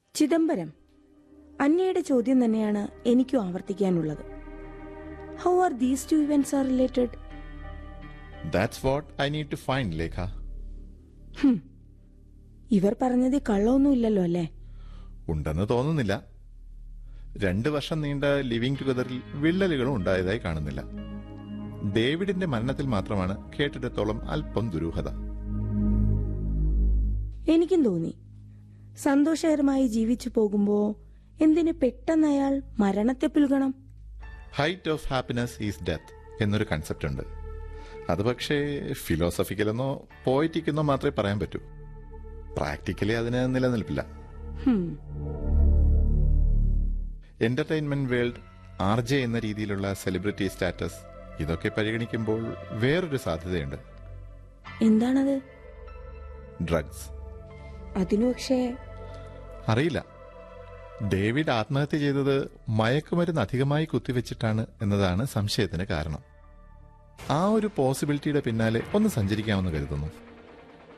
ചിദംബരം അന്യയുടെ ചോദ്യം തന്നെയാണ് എനിക്കും ആവർത്തിക്കാനുള്ളത് how are these two events are related that's what I need to find Lekha ഇവർ പറഞ്ഞതിൽ കള്ളമൊന്നുമില്ലല്ലോ അല്ലേ ഉണ്ടെന്ന് തോന്നുന്നില്ല രണ്ട് വർഷം നീണ്ട ലിവിംഗ് ടുഗദറിൽ വിള്ളലുകളും ഉണ്ടായതായി കാണുന്നില്ല ഡേവിഡിന്റെ മരണത്തിൽ മാത്രമാണ് കേട്ടിടത്തോളം അല്പം ദുരൂഹത എനിക്കും തോന്നി സന്തോഷകരമായി ജീവിച്ചു പോകുമ്പോ എന്തിന് പെട്ടെന്ന് അയാൾ മരണത്തെ പുൽകണം height of happiness is death എന്നൊരു കൺസെപ്റ്റ് ഉണ്ട് അത് പക്ഷേ ഫിലോസഫിക്കലെന്നോ പോയിറ്റിക്കെന്നോ മാത്രമേ പറയാൻ പറ്റൂ പ്രാക്ടിക്കലി അതിന് നിലനിൽപ്പില്ല ഹും, എന്റർടൈൻമെന്റ് വേൾഡ് ആർ ജെ എന്ന രീതിയിലുള്ള സെലിബ്രിറ്റി സ്റ്റാറ്റസ് ഇതൊക്കെ പരിഗണിക്കുമ്പോൾ വേറൊരു സാധ്യതയുണ്ട് എന്താണത് ഡ്രഗ്സ് അതിനു പക്ഷേ അറിയില്ല ഡേവിഡ് ആത്മഹത്യ ചെയ്തത് മയക്കുമരുന്ന് അധികമായി കുത്തിവെച്ചിട്ടാണ് എന്നതാണ് സംശയത്തിന് കാരണം ആ ഒരു പോസിബിലിറ്റിയുടെ പിന്നാലെ ഒന്ന് സഞ്ചരിക്കാമെന്ന് കരുതുന്നു